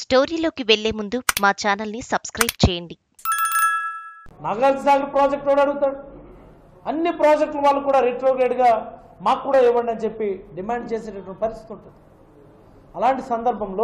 స్టోరీలోకి వెళ్లే ముందు మా ఛానల్ని సబ్స్క్రైబ్ చేయండి నాగార్జున సాగర్ ప్రాజెక్ట్ వాడు అడుగుతాడు అన్ని ప్రాజెక్టులు వాళ్ళు కూడా రిట్రోగ్రేడ్గా మాకు కూడా ఇవ్వండి అని చెప్పి డిమాండ్ చేసేటటువంటి పరిస్థితి ఉంటుంది అలాంటి సందర్భంలో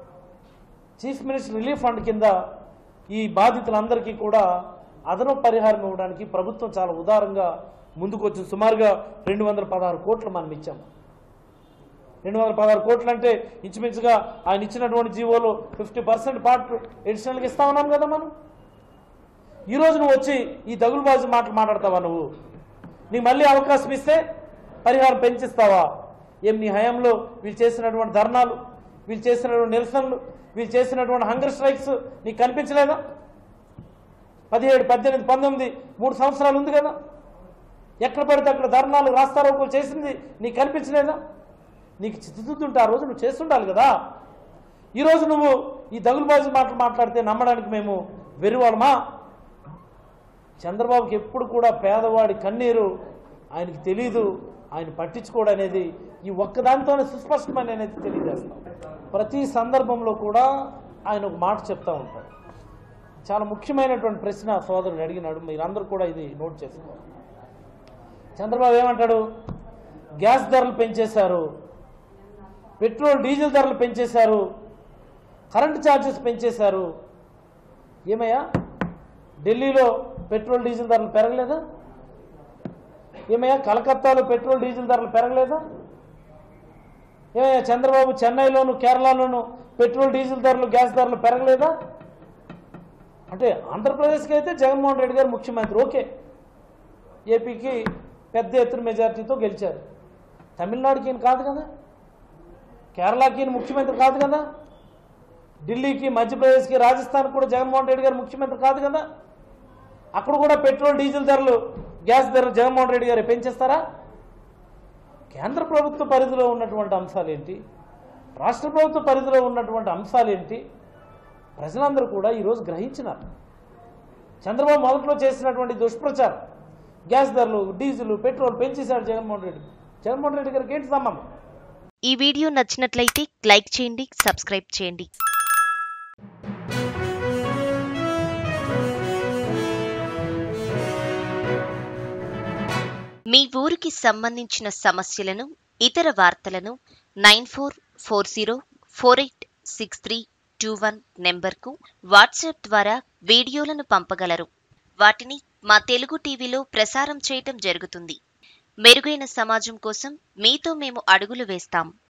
చీఫ్ మినిస్టర్ రిలీఫ్ ఫండ్ కింద ఈ బాధితులందరికీ కూడా అదనపు పరిహారం ఇవ్వడానికి ప్రభుత్వం చాలా ఉదారంగా ముందుకు వచ్చింది సుమారుగా రెండు వందల పదహారు కోట్లు మనం ఇచ్చాము రెండు వందల పదహారు కోట్లు అంటే ఇంచుమించుగా ఆయన ఇచ్చినటువంటి జీవోలో ఫిఫ్టీ పర్సెంట్ పార్ట్ ఎడిషనల్గా ఇస్తా ఉన్నాం కదా మనం ఈరోజు నువ్వు వచ్చి ఈ దగులుబాజు మాటలు మాట్లాడతావా నువ్వు నీకు మళ్ళీ అవకాశం ఇస్తే పరిహారం పెంచిస్తావా ఏం నీ హయాంలో వీళ్ళు చేసినటువంటి ధర్నాలు వీళ్ళు చేసినటువంటి నిరసనలు వీళ్ళు చేసినటువంటి హంగర్ స్ట్రైక్స్ నీకు కనిపించలేదా పదిహేడు పద్దెనిమిది పంతొమ్మిది మూడు సంవత్సరాలు ఉంది కదా ఎక్కడ పడితే అక్కడ ధర్నాలు రాస్తారోకోలు చేసింది నీకు కనిపించలేదా నీకు చిత్తుతుంటే ఆ రోజు నువ్వు చేస్తుండాలి కదా ఈరోజు నువ్వు ఈ దగులుబాజు మాటలు మాట్లాడితే నమ్మడానికి మేము వెర్రివాళ్ళమా చంద్రబాబుకి ఎప్పుడు కూడా పేదవాడి కన్నీరు ఆయనకి తెలీదు ఆయన పట్టించుకోవడం అనేది ఈ ఒక్కదానితోనే సుస్పష్టమైన అనేది తెలియజేస్తాం ప్రతి సందర్భంలో కూడా ఆయన ఒక మాట చెప్తా ఉంటాడు చాలా ముఖ్యమైనటువంటి ప్రశ్న సోదరుడు అడిగినాడు మీరందరూ కూడా ఇది నోట్ చేసుకోవాలి చంద్రబాబు ఏమంటాడు గ్యాస్ ధరలు పెంచేశారు పెట్రోల్ డీజిల్ ధరలు పెంచేశారు కరెంటు ఛార్జెస్ పెంచేశారు ఏమయ్యా ఢిల్లీలో పెట్రోల్ డీజిల్ ధరలు పెరగలేదా ఏమయ్యా కలకత్తాలో పెట్రోల్ డీజిల్ ధరలు పెరగలేదా ఏమయ్యా చంద్రబాబు చెన్నైలోను కేరళలోను పెట్రోల్ డీజిల్ ధరలు గ్యాస్ ధరలు పెరగలేదా అంటే ఆంధ్రప్రదేశ్కి అయితే జగన్మోహన్ రెడ్డి గారు ముఖ్యమంత్రి ఓకే ఏపీకి పెద్ద ఎత్తున మెజారిటీతో గెలిచారు తమిళనాడుకి ఈయన కాదు కదా కేరళకి ఈయన ముఖ్యమంత్రి కాదు కదా ఢిల్లీకి మధ్యప్రదేశ్కి రాజస్థాన్ కూడా జగన్మోహన్ రెడ్డి గారు ముఖ్యమంత్రి కాదు కదా అక్కడ కూడా పెట్రోల్ డీజిల్ ధరలు గ్యాస్ ధరలు జగన్మోహన్ రెడ్డి గారు పెంచేస్తారా కేంద్ర ప్రభుత్వ పరిధిలో ఉన్నటువంటి అంశాలు ఏంటి రాష్ట్ర ప్రభుత్వ పరిధిలో ఉన్నటువంటి అంశాలు ఏంటి ప్రజలందరూ కూడా ఈరోజు గ్రహించినారు చంద్రబాబు మొదట్లో చేసినటువంటి దుష్ప్రచారం గ్యాస్ ధరలు డీజిల్ పెట్రోల్ పెంచేశాడు జగన్మోహన్ రెడ్డి జగన్మోహన్ రెడ్డి గారికి ఏంటి సంబంధం ఈ వీడియో నచ్చినట్లయితే లైక్ చేయండి సబ్స్క్రైబ్ చేయండి మీ ఊరికి సంబంధించిన సమస్యలను ఇతర వార్తలను nine four four zero four eight six three two one నెంబర్కు వాట్సాప్ ద్వారా వీడియోలను పంపగలరు వాటిని మా తెలుగు టీవీలో ప్రసారం చేయటం జరుగుతుంది మెరుగైన సమాజం కోసం మీతో మేము అడుగులు వేస్తాం